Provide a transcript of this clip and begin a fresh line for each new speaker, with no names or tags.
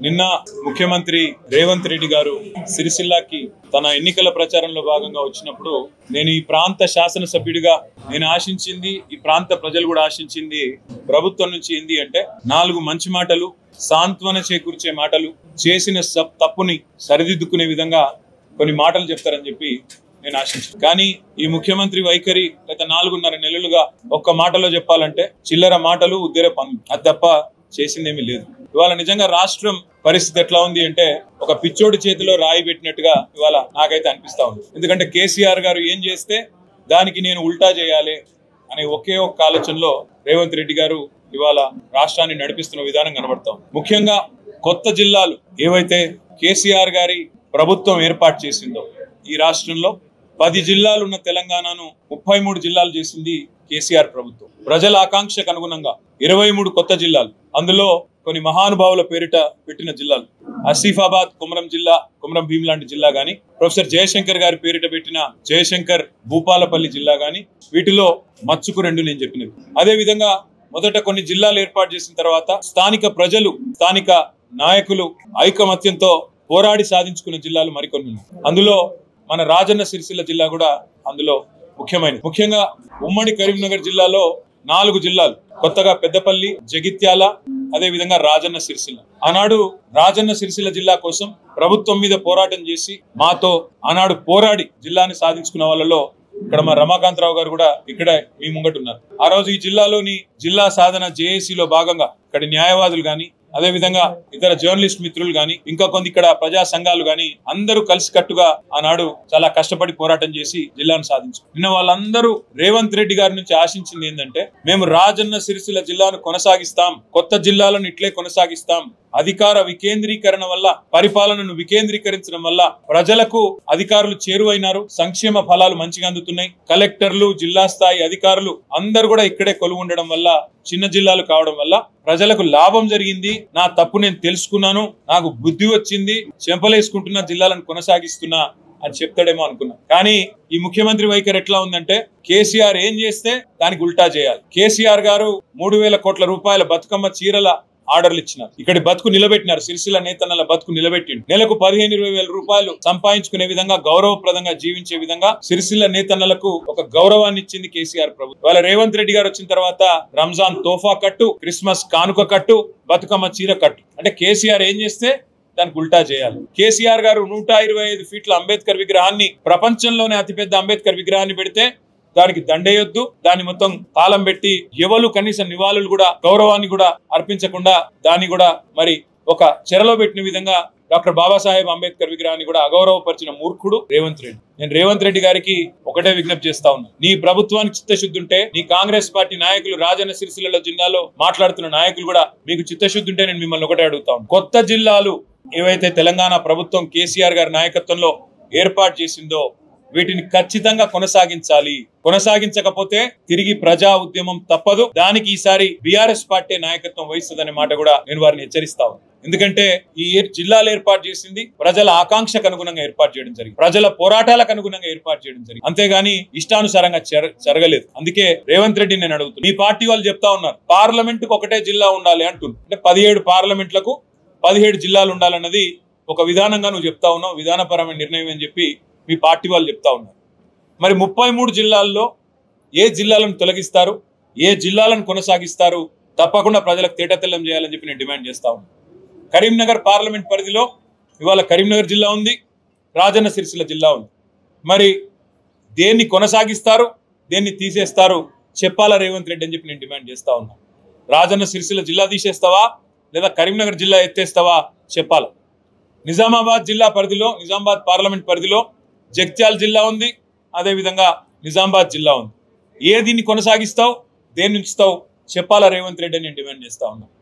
నిన్న ముఖ్యమంత్రి రేవంత్ రెడ్డి గారు సిరిసిల్లాకి తన ఎన్నికల ప్రచారంలో భాగంగా వచ్చినప్పుడు నేను ఈ ప్రాంత శాసనసభ్యుడిగా నేను ఆశించింది ఈ ప్రాంత ప్రజలు కూడా ఆశించింది ప్రభుత్వం నుంచి ఏంది అంటే నాలుగు మంచి మాటలు సాంత్వన చేకూర్చే మాటలు చేసిన స- తప్పుని సరిదిద్దుకునే విధంగా కొన్ని మాటలు చెప్తారని చెప్పి నేను ఆశించాను కానీ ఈ ముఖ్యమంత్రి వైఖరి గత నాలుగున్నర నెలలుగా ఒక్క మాటలో చెప్పాలంటే చిల్లర మాటలు ఉద్దేర పనులు అది తప్ప చేసిందేమీ లేదు ఇవాళ నిజంగా రాష్ట్రం పరిస్థితి ఎట్లా ఉంది అంటే ఒక పిచ్చోడి చేతిలో రాయి పెట్టినట్టుగా ఇవాళ నాకైతే అనిపిస్తా ఉంది ఎందుకంటే కేసీఆర్ గారు ఏం చేస్తే దానికి నేను ఉల్టా చేయాలి అనే ఒకే ఒక్క ఆలోచనలో రేవంత్ రెడ్డి గారు ఇవాళ రాష్ట్రాన్ని నడిపిస్తున్న విధానం కనబడతాం ముఖ్యంగా కొత్త జిల్లాలు ఏవైతే కేసీఆర్ గారి ప్రభుత్వం ఏర్పాటు చేసిందో ఈ రాష్ట్రంలో పది జిల్లాలు ఉన్న తెలంగాణను ముప్పై మూడు జిల్లాలు చేసింది కేసీఆర్ ప్రభుత్వం ప్రజల ఆకాంక్షకు అనుగుణంగా ఇరవై మూడు కొత్త జిల్లాలు అందులో కొన్ని మహానుభావుల పేరిట పెట్టిన జిల్లాలు ఆసిఫాబాద్ కుమరం జిల్లా కుమరం భీం లాంటి జిల్లా గాని ప్రొఫెసర్ జయశంకర్ గారి పేరిట పెట్టిన జయశంకర్ భూపాలపల్లి జిల్లా గాని వీటిలో మచ్చుకు రెండు నేను చెప్పినవి అదే విధంగా మొదట కొన్ని జిల్లాలు ఏర్పాటు చేసిన తర్వాత స్థానిక ప్రజలు స్థానిక నాయకులు ఐకమత్యంతో పోరాడి సాధించుకున్న జిల్లాలు మరికొన్ని ఉన్నాయి అందులో మన రాజన్న సిరిసిల్ల జిల్లా కూడా అందులో ముఖ్యమైనది ముఖ్యంగా ఉమ్మడి కరీంనగర్ జిల్లాలో నాలుగు జిల్లాలు కొత్తగా పెద్దపల్లి జగిత్యాల అదే విధంగా రాజన్న సిరిసిల్ల ఆనాడు రాజన్న సిరిసిల్ల జిల్లా కోసం ప్రభుత్వం మీద పోరాటం చేసి మాతో ఆనాడు పోరాడి జిల్లాని సాధించుకున్న వాళ్ళలో ఇక్కడ మా రమాకాంతరావు గారు కూడా ఇక్కడ మీ ముంగట ఉన్నారు ఆ రోజు ఈ జిల్లాలోని జిల్లా సాధన జేఏసీలో భాగంగా ఇక్కడ న్యాయవాదులు గాని అదే విధంగా ఇతర జర్నలిస్ట్ మిత్రులు గాని ఇంకా కొంత ఇక్కడ ప్రజా సంఘాలు గాని అందరూ కలిసి కట్టుగా ఆనాడు చాలా కష్టపడి పోరాటం చేసి జిల్లాను సాధించు నిన్న వాళ్ళందరూ రేవంత్ రెడ్డి గారి నుంచి ఆశించింది ఏంటంటే మేము రాజన్న సిరిసిల్ల జిల్లాను కొనసాగిస్తాం కొత్త జిల్లాలను ఇట్లే కొనసాగిస్తాం అధికార వికేంద్రీకరణ వల్ల పరిపాలనను వికేంద్రీకరించడం వల్ల ప్రజలకు అధికారులు చేరువైనారు సంక్షేమ ఫలాలు మంచిగా అందుతున్నాయి కలెక్టర్లు జిల్లా స్థాయి అధికారులు అందరు కూడా ఇక్కడే కొలువు ఉండడం వల్ల చిన్న జిల్లాలు కావడం వల్ల ప్రజలకు లాభం జరిగింది నా తప్పు నేను తెలుసుకున్నాను నాకు బుద్ధి వచ్చింది చెంపలేసుకుంటున్న జిల్లాలను కొనసాగిస్తున్నా అని చెప్తాడేమో అనుకున్నా కానీ ఈ ముఖ్యమంత్రి వైఖరి ఎట్లా ఉందంటే కేసీఆర్ ఏం చేస్తే దానికి ఉల్టా చేయాలి కేసీఆర్ గారు మూడు వేల కోట్ల రూపాయల బతుకమ్మ చీరల ఆర్డర్లు ఇచ్చినారు ఇక్కడి బతుకు నిలబెట్టినారు సిరిసిల్ల నేతన్నల బతుకు నిలబెట్టిండు నెలకు పదిహేను ఇరవై వేల రూపాయలు సంపాదించుకునే విధంగా గౌరవప్రదంగా జీవించే విధంగా సిరిసిల్ల నేతన్నలకు ఒక గౌరవాన్ని ఇచ్చింది కేసీఆర్ ప్రభుత్వం వాళ్ళ రేవంత్ రెడ్డి గారు వచ్చిన తర్వాత రంజాన్ తోఫా కట్టు క్రిస్మస్ కానుక కట్టు బతుకమ్మ చీర కట్టు అంటే కేసీఆర్ ఏం చేస్తే దానికి ఉల్టా చేయాలి కేసీఆర్ గారు నూట ఇరవై ఐదు ఫీట్ల అంబేద్కర్ విగ్రహాన్ని ప్రపంచంలోనే అతిపెద్ద అంబేద్కర్ విగ్రహాన్ని పెడితే దానికి దండేయొద్దు దాన్ని మొత్తం తాళం పెట్టి ఎవరు కనీస నివాళులు కూడా గౌరవాన్ని కూడా అర్పించకుండా దాన్ని కూడా మరి ఒక చెరలో పెట్టిన విధంగా డాక్టర్ బాబాసాహెబ్ అంబేద్కర్ విగ్రహాన్ని కూడా అగౌరవపరిచిన మూర్ఖుడు రేవంత్ రెడ్డి నేను రేవంత్ రెడ్డి గారికి ఒకటే విజ్ఞప్తి చేస్తా ఉన్నా నీ ప్రభుత్వానికి చిత్తశుద్ధి ఉంటే నీ కాంగ్రెస్ పార్టీ నాయకులు రాజన్న సిరిసిల్ల జిల్లాలో మాట్లాడుతున్న నాయకులు కూడా మీకు చిత్తశుద్ధి ఉంటే నేను మిమ్మల్ని ఒకటే అడుగుతా ఉన్నాను కొత్త జిల్లాలు ఏవైతే తెలంగాణ ప్రభుత్వం కేసీఆర్ గారి నాయకత్వంలో ఏర్పాటు చేసిందో వీటిని ఖచ్చితంగా కొనసాగించాలి కొనసాగించకపోతే తిరిగి ప్రజా ఉద్యమం తప్పదు దానికి ఈసారి బీఆర్ఎస్ పార్టీ నాయకత్వం వహిస్తుందనే మాట కూడా నేను వారిని హెచ్చరిస్తా ఉన్నాను. ఎందుకంటే ఈ ఏర్- జిల్లాలు ఏర్పాటు చేసింది ప్రజల ఆకాంక్షకు అనుగుణంగా ఏర్పాటు చేయడం జరిగింది ప్రజల పోరాటాలకు అనుగుణంగా ఏర్పాటు చేయడం జరిగింది అంతేగాని ఇష్టానుసారంగా జర- జరగలేదు అందుకే రేవంత్ రెడ్డి నేను అడుగుతున్నాను మీ పార్టీ వాళ్ళు చెప్తా ఉన్నారు పార్లమెంట్ కు ఒకటే జిల్లా ఉండాలి అంటున్నారు అంటే పదిహేడు పార్లమెంట్లకు పదిహేడు జిల్లాలు ఉండాలన్నది ఒక విధానంగా నువ్వు చెప్తా ఉన్నావు విధానపరమైన నిర్ణయం అని చెప్పి మీ పార్టీ వాళ్ళు చెప్తా ఉన్నారు మరి ముప్పై మూడు జిల్లాల్లో ఏ జిల్లాలను తొలగిస్తారు ఏ జిల్లాలను కొనసాగిస్తారు తప్పకుండా ప్రజలకు తేటతెల్లం చేయాలని చెప్పి నేను డిమాండ్ చేస్తా ఉన్నాను కరీంనగర్ పార్లమెంట్ పరిధిలో ఇవాళ కరీంనగర్ జిల్లా ఉంది రాజన్న సిరిసిల్ల జిల్లా ఉంది మరి దేన్ని కొనసాగిస్తారు దేన్ని తీసేస్తారు చెప్పాలా రేవంత్ రెడ్డి అని చెప్పి నేను డిమాండ్ చేస్తా ఉన్నా రాజన్న సిరిసిల్ల జిల్లా తీసేస్తావా లేదా కరీంనగర్ జిల్లా ఎత్తేస్తావా చెప్పాలా నిజామాబాద్ జిల్లా పరిధిలో నిజామాబాద్ పార్లమెంట్ పరిధిలో జగిత్యాల జిల్లా ఉంది అదేవిధంగా నిజామాబాద్ జిల్లా ఉంది ఏ దీన్ని కొనసాగిస్తావు దేన్ని ఉంచుతావు చెప్పాలా రేవంత్ రెడ్డి అని నేను డిమాండ్ చేస్తా ఉన్నా